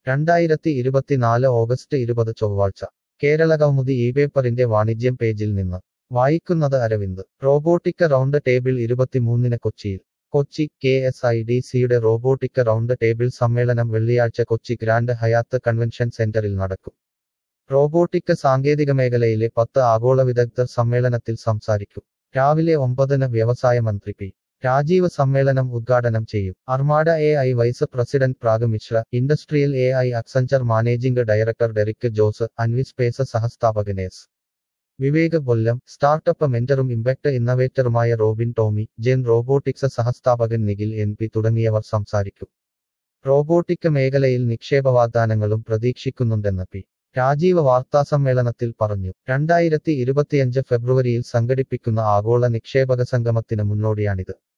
രണ്ടായിരത്തി ഇരുപത്തിനാല് ഓഗസ്റ്റ് ഇരുപത് ചൊവ്വാഴ്ച കേരള കൗമുദി ഈ പേപ്പറിന്റെ വാണിജ്യം പേജിൽ നിന്ന് വായിക്കുന്നത് അരവിന്ദ് റോബോട്ടിക്ക റൗണ്ട് ടേബിൾ ഇരുപത്തിമൂന്നിന് കൊച്ചിയിൽ Kochi K S I D സിയുടെ റോബോട്ടിക്ക റൗണ്ട് ടേബിൾ സമ്മേളനം വെള്ളിയാഴ്ച കൊച്ചി ഗ്രാൻഡ് ഹയാത്ത് കൺവെൻഷൻ സെന്ററിൽ നടക്കും റോബോട്ടിക്ക സാങ്കേതിക മേഖലയിലെ പത്ത് ആഗോള വിദഗ്ധർ സമ്മേളനത്തിൽ സംസാരിക്കും രാവിലെ ഒമ്പതിന് വ്യവസായ മന്ത്രി പി രാജീവ് സമ്മേളനം ഉദ്ഘാടനം ചെയ്യും Armada A I vice president Prag Mishra industrial A I Accenture managing director Derick Jose അൻവിസ്പേസ് സഹസ്ഥാപകനേസ് വിവേക് കൊല്ലം സ്റ്റാർട്ടപ്പ് മെന്ററും ഇമ്പാക്ട് ഇന്നവേറ്ററുമായ റോബിൻ ടോമി ജെൻ റോബോട്ടിക്സ് സഹസ്ഥാപകൻ നിഖിൽ എൻ പി തുടങ്ങിയവർ സംസാരിക്കും റോബോട്ടിക് മേഖലയിൽ നിക്ഷേപ വാഗ്ദാനങ്ങളും പ്രതീക്ഷിക്കുന്നുണ്ടെന്ന് പി രാജീവ് വാർത്താസമ്മേളനത്തിൽ പറഞ്ഞു രണ്ടായിരത്തി ഇരുപത്തിയഞ്ച് ഫെബ്രുവരിയിൽ സംഘടിപ്പിക്കുന്ന ആഗോള നിക്ഷേപക സംഗമത്തിന് മുന്നോടിയാണിത്